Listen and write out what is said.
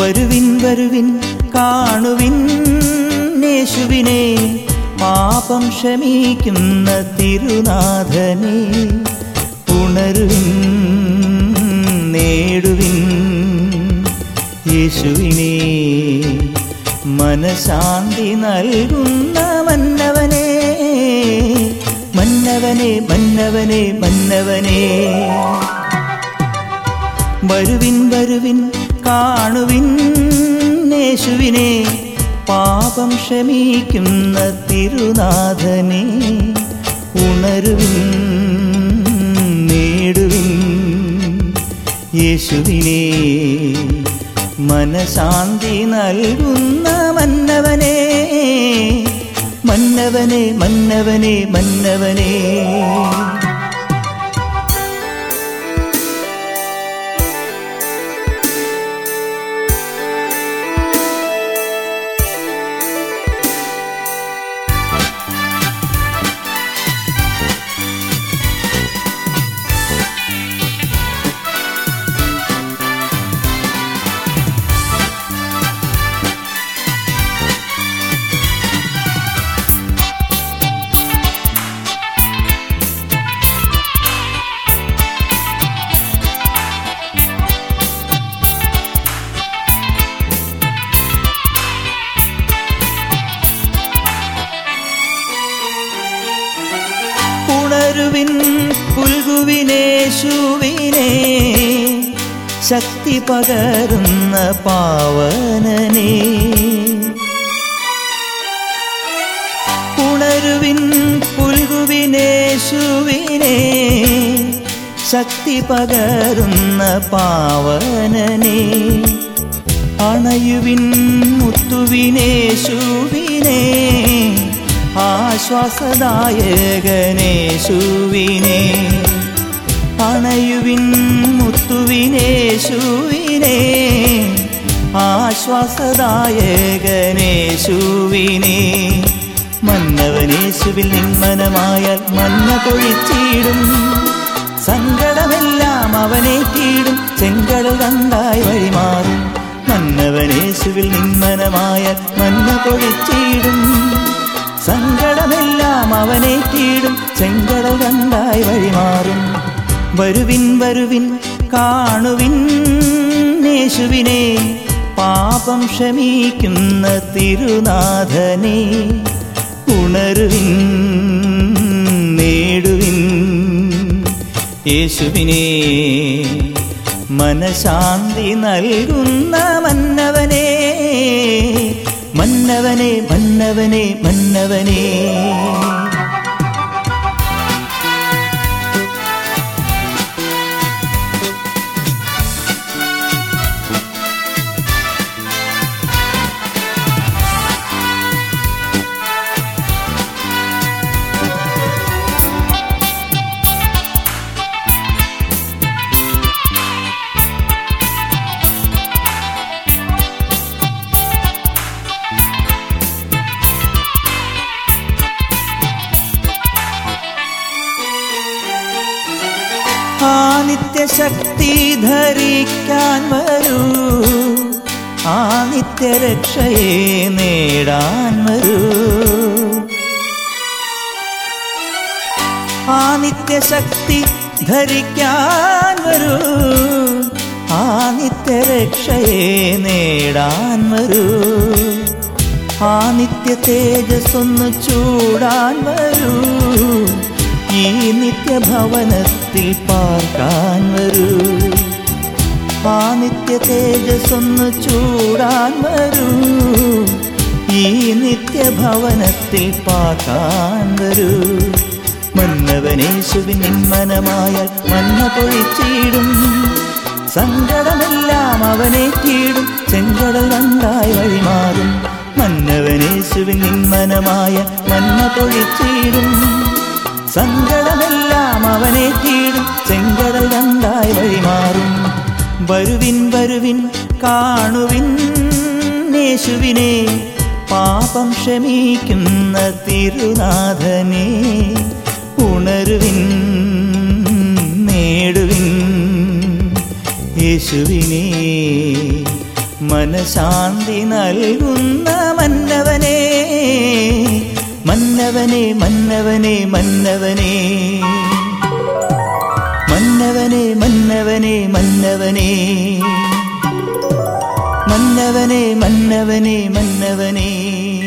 വരുവിൻ വരുവിൻ കാണുവിൻ യേശുവിനെ പാപം ക്ഷമിക്കുന്ന തിരുനാഥനെ ഉണരുവിൻ നേടുവിൻ യേശുവിനെ മനശാന്തി നൽകുന്ന മന്നവനെ മന്നവനെ മന്നവനെ മന്നവനെ വരുവിൻ വരുവിൻ കാണുവിൻ യേശുവിനെ പാപം ക്ഷമിക്കുന്ന തിരുനാഥനെ ഉണരുവിൻ നേടുവിൻ യേശുവിനെ മനശാന്തി നൽകുന്ന മന്നവനെ മന്നവനെ മന്നവനെ മന്നവനെ ഉണരുവിൻ പുൽകുവിനേശുവിനെ ശക്തി പകരുന്ന പാവനനെ ഉണരുവിൻ പുൽകുവിനേശുവിനെ ശക്തി പകരുന്ന പാവനനെ അണയുവിൻ മുത്തുവിനേശുവിനെ ആശ്വാസദായകനേശുവിനെ അണയുവിൻ മുത്തുവിനേശുവിനെ ആശ്വാസദായകനേശുവിനെ മന്നവനേശുവിൽ നിന്മനമായാൽ മന്ന പൊഴിച്ചിടും സങ്കടമെല്ലാം അവനേറ്റിടും ചെങ്കടൽ രണ്ടായി വഴിമാറും മന്നവനേശുവിൽ നിന്മനമായാൽ മന്ന പൊഴിച്ചിടും സങ്കടമെല്ലാം അവനേറ്റിടും ചെങ്കടൽ രണ്ടായി വഴിമാറും വരുവിൻ വരുവിൻ കാണുവിൻ യേശുവിനെ പാപം ക്ഷമിക്കുന്ന തിരുനാഥനെ ഉണരുവിൻ നേടുവിൻ യേശുവിനെ മനശാന്തി നൽകുന്ന മന്നവനെ മന്നവനെ മന്നവനെ മന്നവനെ ആ നിത്യശക്തി ധരിക്കാൻ വരൂ ആ നിത്യരക്ഷയെ നേടാൻ വരൂ ആ നിത്യശക്തി ധരിക്കാൻ വരൂ ആ നിത്യരക്ഷയെ നേടാൻ വരൂ ആ നിത്യ തേജസ്സൊന്ന് ചൂടാൻ വരൂ ഈ നിത്യഭവനത്തിൽ പാർക്കാൻ വരൂ ആ നിത്യ തേജസ്സൊന്ന് ചൂടാൻ വരൂ ഈ നിത്യഭവനത്തിൽ പാർക്കാൻ വരൂ മന്നവനേശുവിൻ നിന്മനമായാൽ മന്ന പൊഴിച്ചിടും സങ്കടമെല്ലാം അവനേറ്റിടും ചെങ്കടൽ രണ്ടായി വഴിമാറും മന്നവനേശുവിൻ നിന്മനമായ മന്ന പൊഴിച്ചിടും സങ്കടമെല്ലാം അവനേറ്റിടും ചെങ്കടൽ രണ്ടായി വഴിമാറും വരുവിൻ വരുവിൻ കാണുവിൻ യേശുവിനെ പാപം ക്ഷമിക്കുന്ന തിരുനാഥനെ ഉണരുവിൻ നേടുവിൻ യേശുവിനെ മനശാന്തി നൽകുന്ന മന്നവനെ മന്നവനെ മന്നവനെ മന്നവനെ മന്നവനെ മന്നവനെ മന്നവനെ മന്നവനെ മന്നവനെ മന്നവനെ